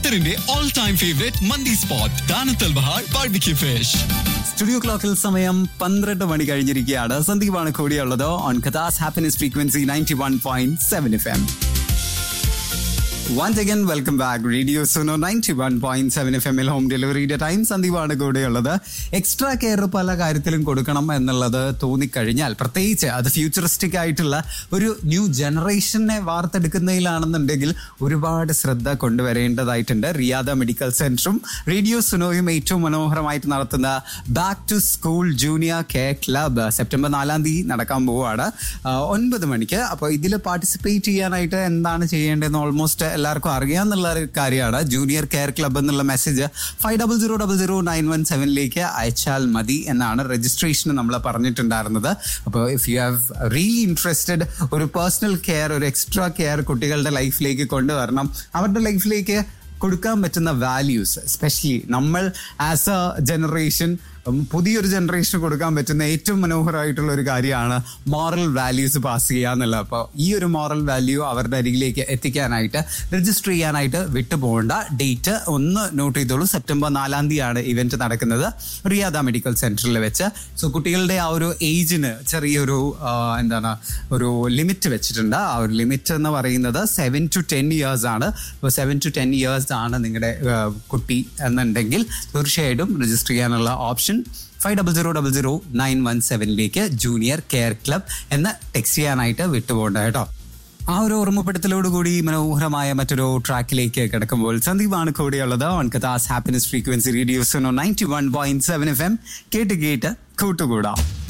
ഖത്തറിന്റെ all time favourite മന്തി spot ദാനത്തൽ ബഹാർ ബാർബിക്യൂ ഫിഷ് സ്റ്റുഡിയോ ക്ലോക്കിൽ സമയം പന്ത്രണ്ട് മണി കഴിഞ്ഞിരിക്കുകയാണ് സന്ദീപാണ് കൂടിയുള്ളത് on Qatar's happiness frequency ninety one point seven F M once again welcome back radio Suno ninety one point seven F എമ്മിൽ ഹോം ഡെലിവറിയുടെ ടൈം സന്ദീപാണ് കൂടെയുള്ളത് എക്സ്ട്രാ കെയർ പല കാര്യത്തിലും കൊടുക്കണം എന്നുള്ളത് തോന്നിക്കഴിഞ്ഞാൽ പ്രത്യേകിച്ച് അത് ഫ്യൂച്ചറിസ്റ്റിക് ആയിട്ടുള്ള ഒരു ന്യൂ ജനറേഷനെ വാർത്തെടുക്കുന്നതിലാണെന്നുണ്ടെങ്കിൽ ഒരുപാട് ശ്രദ്ധ കൊണ്ടുവരേണ്ടതായിട്ടുണ്ട് റിയാദ മെഡിക്കൽ സെന്ററും റേഡിയോ സുനോയും ഏറ്റവും മനോഹരമായിട്ട് നടത്തുന്ന back to school junior care club September നാലാം തീയതി നടക്കാൻ പോവുകയാണ് ആ, ഒൻപത് മണിക്ക് അപ്പോൾ ഇതിൽ പാർട്ടിസിപ്പേറ്റ് ചെയ്യാനായിട്ട് എന്താണ് ചെയ്യേണ്ടതെന്ന് ഓൾമോസ്റ്റ് എല്ലാവർക്കും അറിയാമെന്നുള്ള ഒരു കാര്യമാണ് ജൂനിയർ കെയർ ക്ലബ് എന്നുള്ള message five double zero double zero nine one സെവനിലേക്ക് അയച്ചാൽ മതി എന്നാണ് രജിസ്ട്രേഷൻ നമ്മൾ പറഞ്ഞിട്ടുണ്ടായിരുന്നത് അപ്പോൾ if you have really interested ഒരു പേഴ്സണൽ കെയർ ഒരു എക്സ്ട്രാ കെയർ കുട്ടികളുടെ ലൈഫിലേക്ക് കൊണ്ടുവരണം അവരുടെ ലൈഫിലേക്ക് കൊടുക്കാൻ പറ്റുന്ന വാല്യൂസ് എസ്പെഷ്യലി നമ്മൾ ആസ് എ ജനറേഷൻ പുതിയൊരു ജനറേഷന് കൊടുക്കാൻ പറ്റുന്ന ഏറ്റവും മനോഹരമായിട്ടുള്ള ഒരു കാര്യമാണ് മോറൽ വാല്യൂസ് പാസ് ചെയ്യുക എന്നുള്ളത് അപ്പോൾ ഈ ഒരു മോറൽ വാല്യൂ അവരുടെ അരികിലേക്ക് എത്തിക്കാനായിട്ട് രജിസ്റ്റർ ചെയ്യാനായിട്ട് വിട്ടുപോകേണ്ട ഡേറ്റ് ഒന്ന് നോട്ട് ചെയ്തോളൂ സെപ്റ്റംബർ നാലാം തീയതിയാണ് ഇവന്റ് നടക്കുന്നത് റിയാദ മെഡിക്കൽ സെന്ററിൽ വെച്ച് സോ കുട്ടികളുടെ ആ ഒരു ഏജിന് ചെറിയൊരു ആ, എന്താണ് ഒരു ലിമിറ്റ് വെച്ചിട്ടുണ്ട് ആ ഒരു ലിമിറ്റ് എന്ന് പറയുന്നത് സെവൻ ടു ടെൻ ഇയേഴ്സ് ആണ് അപ്പോൾ സെവൻ ടു ടെൻ ഇയേഴ്സ് ആണ് നിങ്ങളുടെ ആ, കുട്ടി എന്നുണ്ടെങ്കിൽ തീർച്ചയായിട്ടും രജിസ്റ്റർ ചെയ്യാനുള്ള option five double zero double zero nine one സെവനിലേക്ക് ജൂനിയർ കെയർ ക്ലബ് എന്ന് ടെക്സ്റ്റ് ചെയ്യാനായിട്ട് വിട്ടുപോകണ്ട കേട്ടോ ആ ഒരു ഓർമ്മപ്പെടുത്തലോടുകൂടി മനോഹരമായ മറ്റൊരു ട്രാക്കിലേക്ക് കിടക്കുമ്പോൾ സന്ദീപാണ് കൂടെയുള്ളത് on Qatar's happiness frequency radios ninety one point seven F M കേട്ട് കേട്ട് കൂട്ടുകൂടാം